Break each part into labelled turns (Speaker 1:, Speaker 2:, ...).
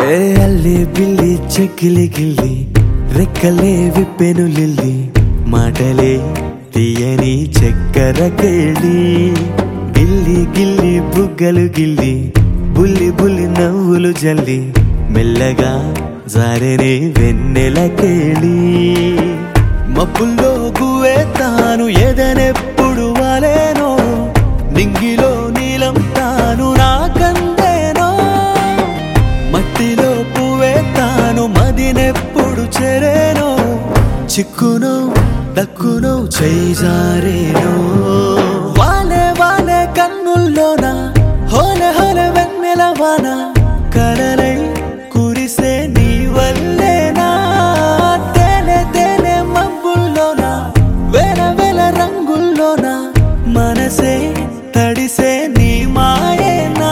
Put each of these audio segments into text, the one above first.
Speaker 1: ఏ అల్లి బిల్లి చెక్కిలి గిల్లి రెక్కలే విప్పెను లిల్లి మాటలే తీయని చక్కెర కేళి గిల్లి గిల్లి బుగ్గలు గిల్లి బుల్లి బుల్లి నవ్వులు జల్లి మెల్లగా జారనే వెన్నెల కేళి మబ్బుల్లో గువే తాను ఎదనెప్పుడు వాలేనో నింగిలో నీలం తాను నాకందేనో మట్టిలో పువ్వే తాను మదినెప్పుడు చెరేనో చిక్కును దక్కును చేజారేనో వాలే వాలే కన్నుల్లోన హోలే హోలే వెన్నెల వాన కలలై కురిసే నీ వల్లేనా తేనె తేనె మబ్బుల్లోన వేల వేల రంగుల్లోన మనసే తడిసే నీ మాయేనా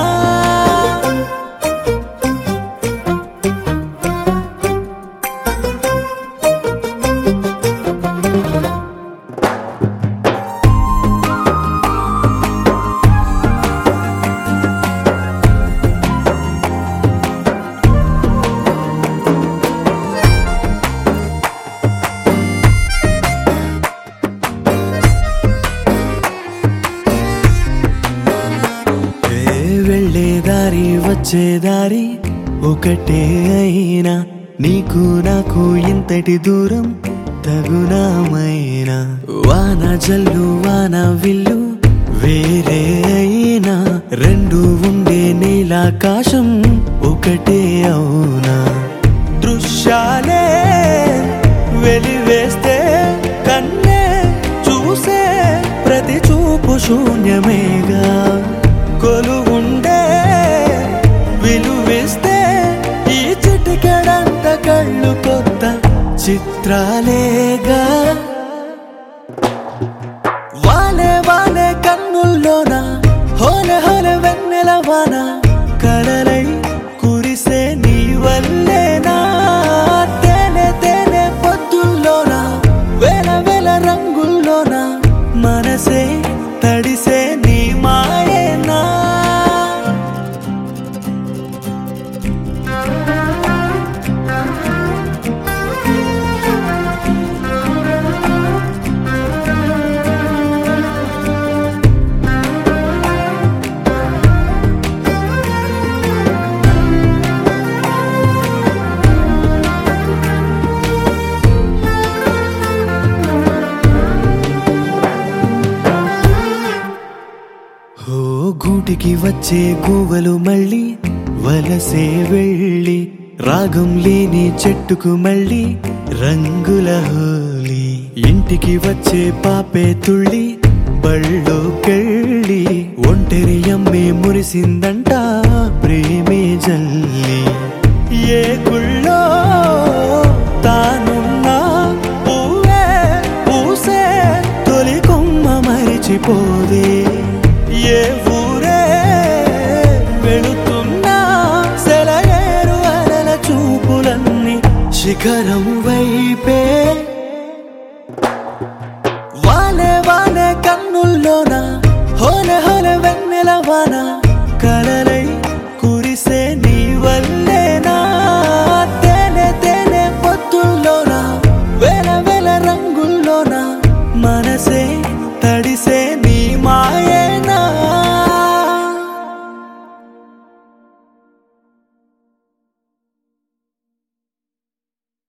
Speaker 1: ఏ వెళ్ళే దారి వచ్చే దారి ఒకటే అయినా నీకు నాకు ఇంతటి దూరం తగునామైనా వాన జల్లు వాన విల్లు వేరే అయినా రెండు ఉండే నీలాకాశం ఒకటే అవునా దృశ్యాలే వెలివేస్తే కన్నే చూసే ప్రతి చూపు శూన్యమేగా కొలువుండే విలువిస్తే ఈ చిటికెడంత కళ్ళు కొత్త చిత్రాలేగా వాలే వాలే కన్నుల్లోన హోలే హోలే వెన్నెల వాన కలలై కురిసే నీ వల్లేనా తేనె తేనె పొద్దుల్లోన వేల వేల రంగుల్లోన మనసే తడిసే నీ మాయేనా ఓ గూటికి వచ్చే గువ్వలు మళ్ళీ వలసే వెళ్ళి రాగం లేని చెట్టుకు మళ్ళీ రంగుల హోలీ ఇంటికి వచ్చే పాపే తుళ్ళి బళ్ళోకెళ్ళి ఒంటరి అమ్మే మురిసిందంట ప్రేమే జల్లి ఏ గుళ్ళో తానున్నా పువ్వే పూసే తొలి కొమ్మ మరిచిపోదే ఏ ఊరే వెళుతున్నా సెలయేరు అలల చూపులన్నీ శిఖరం వైపే వాలే వాలే కన్నుల్లోన హోలే హోలే వెన్నెల వాన